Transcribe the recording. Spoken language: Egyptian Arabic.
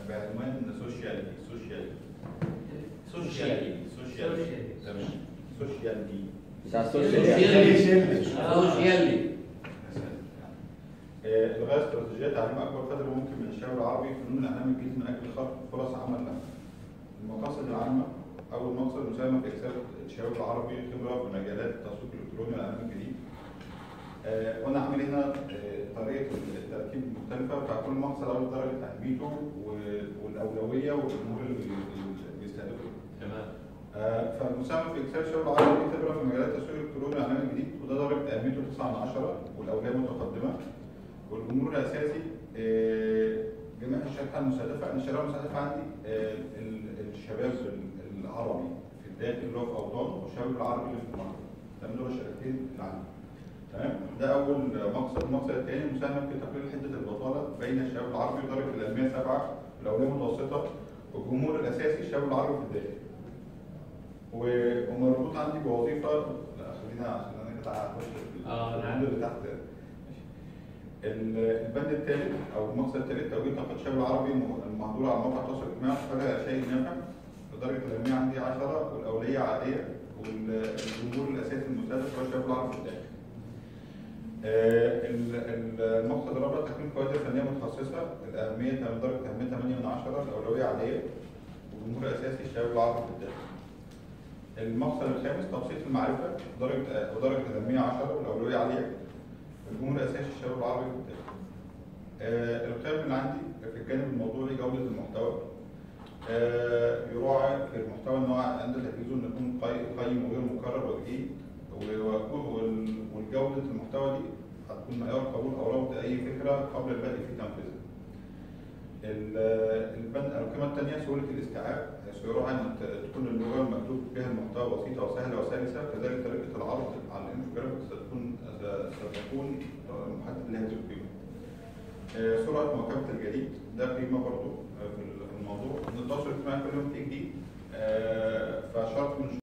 بعنوان سوشيال سوشيال سوشيال سوشيال تمام سوشيال دي بتاع سوشيالي. سوشيالي آه، الغايه استراتيجيه تعليم اكبر قدر ممكن من الشباب العربي فنون الاعلام الجديد من اجل خلق فرص عمل له. المقاصد العامه اول مقصد المساهمه في اكساب الشباب العربي خبره في مجالات التسويق الالكتروني والاعلام الجديد. آه، وانا عامل هنا آه، طريقه التركيب مختلفه فكل مقصد اول درجه اهميته و- والاولويه والامور اللي اللي بيستهدفه. تمام آه، فالمساهمه في اكساب الشباب العربي خبره في مجالات التسويق الالكتروني والاعلام الجديد وده درجه اهميته 9 من 10 والاولويه متقدمه. والجمهور الاساسي آه، جميع الشريحه المستهدفه انا الشريحه المستهدفه عندي آه، ال- الشباب ال- العربي في الداخل اللي هو في اوطان والشباب العربي اللي في المغرب تمام دول الشريحتين اللي عندي تمام ده اول مقصد المقصد الثاني المساهمه في تقليل حده البطاله بين الشباب العربي درجه العلميه سبعه والاولويه متوسطه والجمهور الاساسي الشباب العربي في الداخل و- ومربوط عندي بوظيفه لا خلينا عشان انا كده هخش في آه، نعم. البند اللي تحت ماشي. ال- البند الثالث او المقصد الثالث توجيه طاقه الشباب العربي الم- المحظوره على مواقع التواصل الاجتماعي حاجه شيء نافع درجه العلميه عندي 10 والاوليه عاديه والجمهور الاساسي المستهدف هو الشباب العربي في الداخل. آه، ال- ال- المقصد الرابع تكوين كوادر فنيه متخصصه الاهميه تم- درجه اهميه 8 من 10 الاولويه عاديه والجمهور الاساسي الشباب العربي في الداخل. المقصد الخامس تبسيط المعرفه درجه آه، ودرجه الاهميه 10 والاولويه عاليه الجمهور الاساسي الشباب العربي في الداخل. آه، القيم اللي عندي في الجانب الموضوعي جوده المحتوى آه، يراعي في المحتوى ان هو عند تجهيزه انه يكون قي- قيم وغير مكرر وجديد و- وال- والجوده المحتوى دي هتكون معيار قبول او رفض اي فكره قبل البدء في تنفيذها. ال- البند القيمه الثانيه سهوله الاستيعاب يراعي ان ت- تكون اللغه المكتوب بها المحتوى بسيطه وسهله وسلسه كذلك طريقه العرض على الانفوجرافيك ستكون ستكون محدد لهذه القيمه. آه، سرعه مواكبه الجديد ده قيمه برضه في الموضوع ان التواصل الاجتماعي كل يوم فيه جديد آه، فشرط من